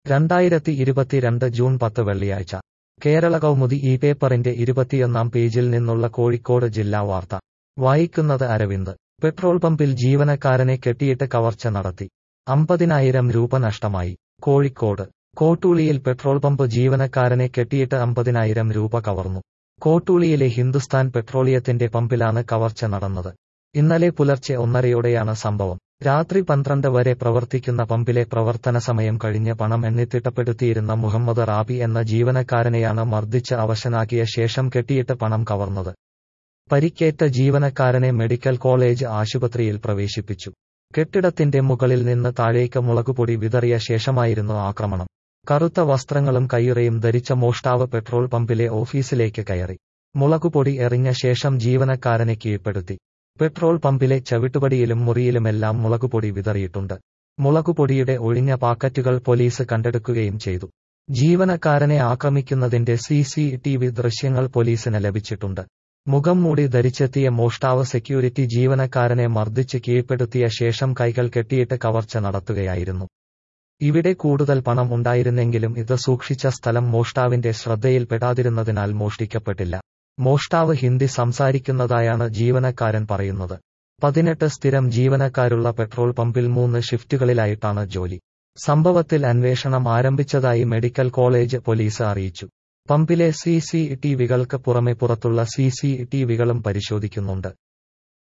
രണ്ടായിരത്തി ഇരുപത്തിരണ്ട് ജൂൺ പത്ത് വെള്ളിയാഴ്ച കേരള കൗമുദി ഈ പേപ്പറിന്റെ ഇരുപത്തിയൊന്നാം പേജിൽ നിന്നുള്ള കോഴിക്കോട് ജില്ലാ വാർത്ത വായിക്കുന്നത് അരവിന്ദ് പെട്രോൾ പമ്പിൽ ജീവനക്കാരനെ കെട്ടിയിട്ട് കവർച്ച നടത്തി അമ്പതിനായിരം രൂപ നഷ്ടമായി കോഴിക്കോട് കോട്ടൂളിയിൽ പെട്രോൾ പമ്പ് ജീവനക്കാരനെ കെട്ടിയിട്ട് അമ്പതിനായിരം രൂപ കവർന്നു കോട്ടൂളിയിലെ ഹിന്ദുസ്ഥാൻ പെട്രോളിയത്തിന്റെ പമ്പിലാണ് കവർച്ച നടന്നത് ഇന്നലെ പുലർച്ചെ ഒന്നരയോടെയാണ് സംഭവം രാത്രി പന്ത്രണ്ട് വരെ പ്രവർത്തിക്കുന്ന പമ്പിലെ പ്രവർത്തന സമയം കഴിഞ്ഞ് പണം എണ്ണിത്തിട്ടപ്പെടുത്തിയിരുന്ന മുഹമ്മദ് റാബി എന്ന ജീവനക്കാരനെയാണ് മർദ്ദിച്ച് അവശനാക്കിയ ശേഷം കെട്ടിയിട്ട് പണം കവർന്നത് പരിക്കേറ്റ ജീവനക്കാരനെ മെഡിക്കൽ കോളേജ് ആശുപത്രിയിൽ പ്രവേശിപ്പിച്ചു കെട്ടിടത്തിന്റെ മുകളിൽ നിന്ന് താഴേക്ക് മുളകുപൊടി വിതറിയ ശേഷമായിരുന്നു ആക്രമണം കറുത്ത വസ്ത്രങ്ങളും കയ്യുറയും ധരിച്ച മോഷ്ടാവ് പെട്രോൾ പമ്പിലെ ഓഫീസിലേക്ക് കയറി മുളകുപൊടി എറിഞ്ഞ ശേഷം ജീവനക്കാരനെ കീഴ്പ്പെടുത്തി പെട്രോൾ പമ്പിലെ ചവിട്ടുപടിയിലും മുറിയിലുമെല്ലാം മുളകുപൊടി വിതറിയിട്ടുണ്ട് മുളകുപൊടിയുടെ ഒഴിഞ്ഞ പാക്കറ്റുകൾ പോലീസ് കണ്ടെടുക്കുകയും ചെയ്തു ജീവനക്കാരനെ ആക്രമിക്കുന്നതിന്റെ സി സി ടി വി ദൃശ്യങ്ങൾ പോലീസിന് ലഭിച്ചിട്ടുണ്ട് മുഖം മൂടി ധരിച്ചെത്തിയ മോഷ്ടാവ് സെക്യൂരിറ്റി ജീവനക്കാരനെ മർദ്ദിച്ച് കീഴ്പ്പെടുത്തിയ ശേഷം കൈകൾ കെട്ടിയിട്ട് കവർച്ച നടത്തുകയായിരുന്നു ഇവിടെ കൂടുതൽ പണം ഉണ്ടായിരുന്നെങ്കിലും ഇത് സൂക്ഷിച്ച സ്ഥലം മോഷ്ടാവിന്റെ ശ്രദ്ധയിൽപ്പെടാതിരുന്നതിനാൽ മോഷ്ടിക്കപ്പെട്ടില്ല മോഷ്ടാവ് ഹിന്ദി സംസാരിക്കുന്നതായാണ് ജീവനക്കാരൻ പറയുന്നത് പതിനെട്ട് സ്ഥിരം ജീവനക്കാരുള്ള പെട്രോൾ പമ്പിൽ മൂന്ന് ഷിഫ്റ്റുകളിലായിട്ടാണ് ജോലി സംഭവത്തിൽ അന്വേഷണം ആരംഭിച്ചതായി മെഡിക്കൽ കോളേജ് പോലീസ് അറിയിച്ചു പമ്പിലെ സി സി ടി വികൾക്ക് പുറമെ പുറത്തുള്ള സി സി ടി വികളും പരിശോധിക്കുന്നുണ്ട്